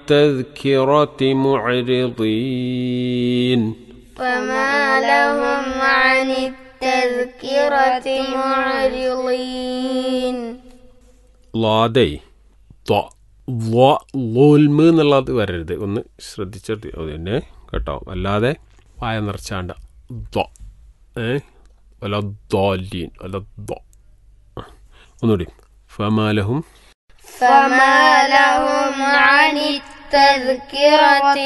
التذكرة معرضين فما لهم عن التذكرة معرضين ലാദേ ലോൽമ് എന്നുള്ളത് വരരുത് ഒന്ന് ശ്രദ്ധിച്ചിട്ട് പിന്നെ കേട്ടോ അല്ലാതെ വായ നിറച്ചാണ്ട ദ ഏ വല്ല ദോലീൻ വല്ല ദോ ഒന്നുകൂടി ഫമാലഹും فما لهم عن التذكرة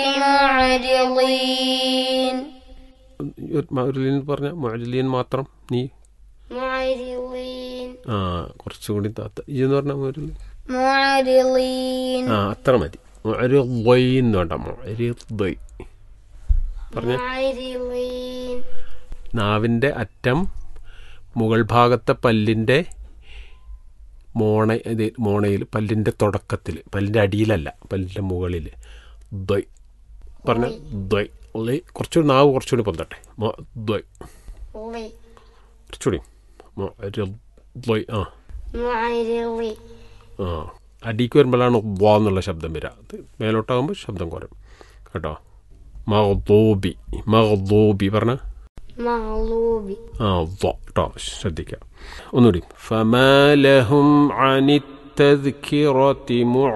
معرضين മൗരലീൻ പറഞ്ഞ മൗരലീൻ മാത്രം നീ معرضين ആ കുറച്ചുകൂടി താത്ത ഈ എന്ന് പറഞ്ഞ മൗരലീൻ معرضين ആ അത്ര മതി മൊരി വേണ്ട മൊരി പറഞ്ഞ معرضين നാവിൻ്റെ അറ്റം മുകൾ ഭാഗത്തെ പല്ലിൻ്റെ മോണ ഇത് മോണയിൽ പല്ലിൻ്റെ തുടക്കത്തിൽ പല്ലിൻ്റെ അടിയിലല്ല പല്ലിൻ്റെ മുകളിൽ ദ്വയ് പറഞ്ഞ ദ്വയ് ഉള്ളി കുറച്ചുകൂടി നാവ് കുറച്ചുകൂടി പൊന്തട്ടെ മൊ ദ്വയ് لي കുറച്ചുകൂടി മൊ രി ദ്വയ് ആ معرضين ആ അടിക്ക് വരുമ്പോഴാണ് വ എന്നുള്ള ശബ്ദം വരിക അത് മേലോട്ടാകുമ്പോൾ ശബ്ദം കുറയും കേട്ടോ മഹദൂബി മഹദൂബി പറഞ്ഞ مغلوب ആ വ കേട്ടോ ശ്രദ്ധിക്കാം ഒന്നുകൂടി ഫമാലഹും അനിത്തذكرة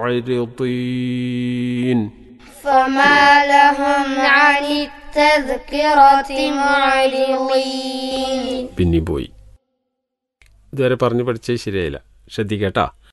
معرضين فما لهم عن التذكرة معرضين പിന്നെയും പോയി ഇതുവരെ പറഞ്ഞു പഠിച്ചത് ശരിയായില്ല ശ്രദ്ധിക്കട്ടാ